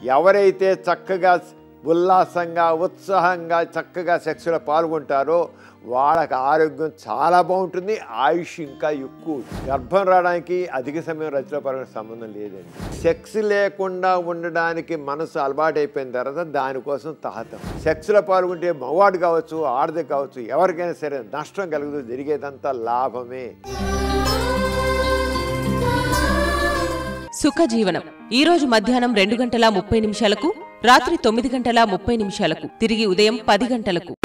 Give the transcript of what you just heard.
ఎవరైతే చక్కగా ఉల్లాసంగా ఉత్సాహంగా చక్కగా సెక్స్లో పాల్గొంటారో వాళ్ళకి ఆరోగ్యం చాలా బాగుంటుంది ఆయుష్ ఇంకా ఎక్కువ గర్భం రావడానికి అధిక సమయం రచనపరమైన సంబంధం లేదండి సెక్స్ లేకుండా ఉండడానికి మనసు అలవాటైపోయిన తర్వాత దానికోసం తాహతం సెక్స్లో పాల్గొంటే మగవాడు కావచ్చు ఆడది కావచ్చు ఎవరికైనా సరే నష్టం కలుగుతూ జరిగేదంతా లాభమే సుఖజీవనం ఈ రోజు మధ్యాహ్నం రెండు గంటల ముప్పై నిమిషాలకు రాత్రి తొమ్మిది గంటల ముప్పై నిమిషాలకు తిరిగి ఉదయం పది గంటలకు